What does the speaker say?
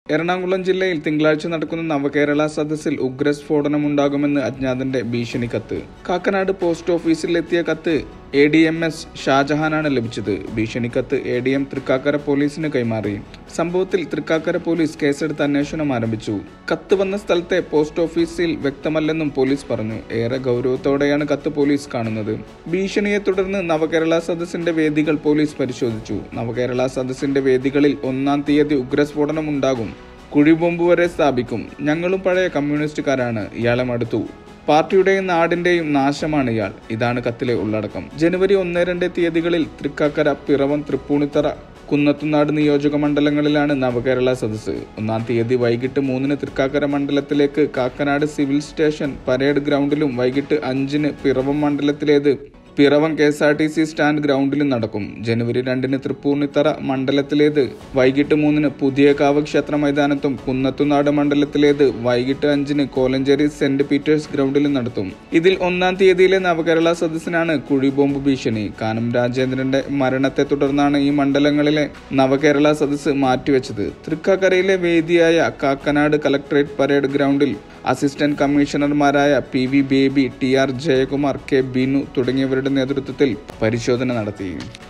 എറണാകുളം ജില്ലയിൽ തിങ്കളാഴ്ച നടക്കുന്ന നവകേരള സദസ്സിൽ ഉഗ്രസ്ഫോടനമുണ്ടാകുമെന്ന് അജ്ഞാതന്റെ ഭീഷണി കത്ത് കാക്കനാട് പോസ്റ്റ് ഓഫീസിലെത്തിയ കത്ത് എ ഡി എം എസ് ഷാജഹാനാണ് ലഭിച്ചത് ഭീഷണി കത്ത് എ ഡി എം തൃക്കാക്കര പോലീസിന് കൈമാറി സംഭവത്തിൽ തൃക്കാക്കര പോലീസ് കേസെടുത്ത് അന്വേഷണം ആരംഭിച്ചു കത്ത് വന്ന സ്ഥലത്തെ പോസ്റ്റ് ഓഫീസിൽ വ്യക്തമല്ലെന്നും പോലീസ് പറഞ്ഞു ഏറെ ഗൗരവത്തോടെയാണ് കത്ത് പോലീസ് കാണുന്നത് ഭീഷണിയെ തുടർന്ന് നവകേരള സദസ്സിന്റെ വേദികൾ പോലീസ് പരിശോധിച്ചു നവകേരള സദസ്സിന്റെ വേദികളിൽ ഒന്നാം തീയതി ഉഗ്രസ്ഫോടനം ഉണ്ടാകും കുഴിബോംബ് വരെ സ്ഥാപിക്കും ഞങ്ങളും പഴയ കമ്മ്യൂണിസ്റ്റുകാരാണ് ഇയാളെ മടുത്തു പാർട്ടിയുടെയും നാടിന്റെയും നാശമാണ് ഇയാൾ ഇതാണ് കത്തിലെ ഉള്ളടക്കം ജനുവരി ഒന്ന് രണ്ട് തീയതികളിൽ തൃക്കാക്കര പിറവം തൃപ്പൂണിത്തറ കുന്നത്തുനാട് നിയോജക മണ്ഡലങ്ങളിലാണ് നവകേരള സദസ്സ് ഒന്നാം തീയതി വൈകിട്ട് മൂന്നിന് തൃക്കാക്കര മണ്ഡലത്തിലേക്ക് കാക്കനാട് സിവിൽ സ്റ്റേഷൻ പരേഡ് ഗ്രൗണ്ടിലും വൈകിട്ട് അഞ്ചിന് പിറവം മണ്ഡലത്തിലേത് Piravam K S R T C stand ഗ്രൗണ്ടിലും നടക്കും ജനുവരി രണ്ടിന് തൃപ്പൂണിത്തറ മണ്ഡലത്തിലേത് വൈകിട്ട് മൂന്നിന് പുതിയ കാവ് ക്ഷേത്ര മൈതാനത്തും കുന്നത്തുനാട് മണ്ഡലത്തിലേത് വൈകിട്ട് അഞ്ചിന് കോലഞ്ചേരി സെന്റ് പീറ്റേഴ്സ് ഗ്രൗണ്ടിലും നടത്തും ഇതിൽ ഒന്നാം തീയതിയിലെ നവകേരള സദസ്സിനാണ് കുഴിബോംബ് ഭീഷണി കാനം രാജേന്ദ്രന്റെ മരണത്തെ തുടർന്നാണ് ഈ മണ്ഡലങ്ങളിലെ നവകേരള സദസ്സ് മാറ്റിവെച്ചത് തൃക്കാക്കരയിലെ വേദിയായ കാക്കനാട് കലക്ടറേറ്റ് പരേഡ് ഗ്രൗണ്ടിൽ അസിസ്റ്റന്റ് കമ്മീഷണർമാരായ P V Baby T R Jayakumar K Binu തുടങ്ങിയവരുടെ നേതൃത്വത്തിൽ പരിശോധന നടത്തി